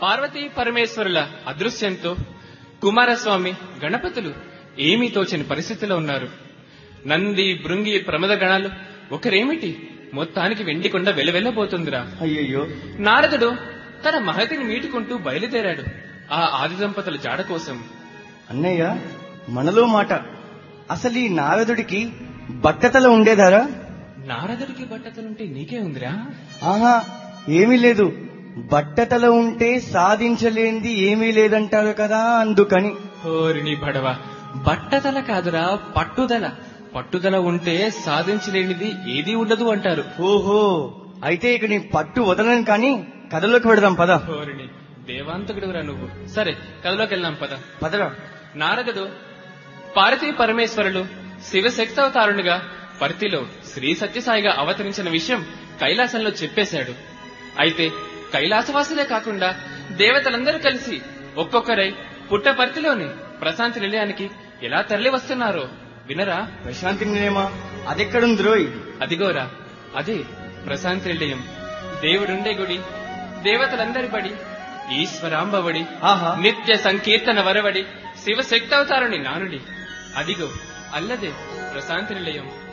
పార్వతీ పరమేశ్వరుల అదృశ్యంతో కుమారస్వామి గణపతులు ఏమీ తోచని పరిస్థితిలో ఉన్నారు నంది భృంగి ప్రమద గణాలు ఒకరేమిటి మొత్తానికి వెండికొండ వెలవెల్లబోతుందిరా అయ్యయ్యో నారదుడు తన మహతిని మీటుకుంటూ బయలుదేరాడు ఆ ఆది దంపతుల జాడ కోసం అన్నయ్య మనలో మాట అసలు ఈ నారదుడికి బట్టతల ఉండేదారా నారదుడికి బట్టతలుంటే నీకే ఉందిరా ఆహా ఏమీ లేదు బట్టతల ఉంటే సాధించలేంది ఏమీ లేదంటారు కదా అందుకని ఓరిని బడవ బట్టతల కాదురా పట్టుదల పట్టుదల ఉంటే సాధించలేనిది ఏదీ ఉండదు అంటారు ఓహో అయితే ఇక నీ పట్టు వదలను కానీ కథలోకి పెడదాం పద ఓరిని దేవాంతకుడురా నువ్వు సరే కథలోకి వెళ్దాం పద పదరా నారదుడు పార్వతీ పరమేశ్వరులు శివశక్తవతారునిగా పరితిలో శ్రీ సత్యసాయిగా అవతరించిన విషయం కైలాసంలో చెప్పేశాడు అయితే కైలాసవాసులే కాకుండా దేవతలందరూ కలిసి ఒక్కొక్కరై పుట్టపర్తిలోని ప్రశాంతి నిలయానికి ఎలా తరలి వస్తున్నారో వినరా ప్రశాంతి నిలయమా అదెక్కడుంది రోయ్ అదిగోరా అదే ప్రశాంతి నిలయం దేవుడుండే గుడి దేవతలందరి బడి ఈశ్వరాంబవడి ఆహా నిత్య సంకీర్తన వరవడి శివశక్తవతారుని నానుడి అదిగో అల్లదే ప్రశాంతి నిలయం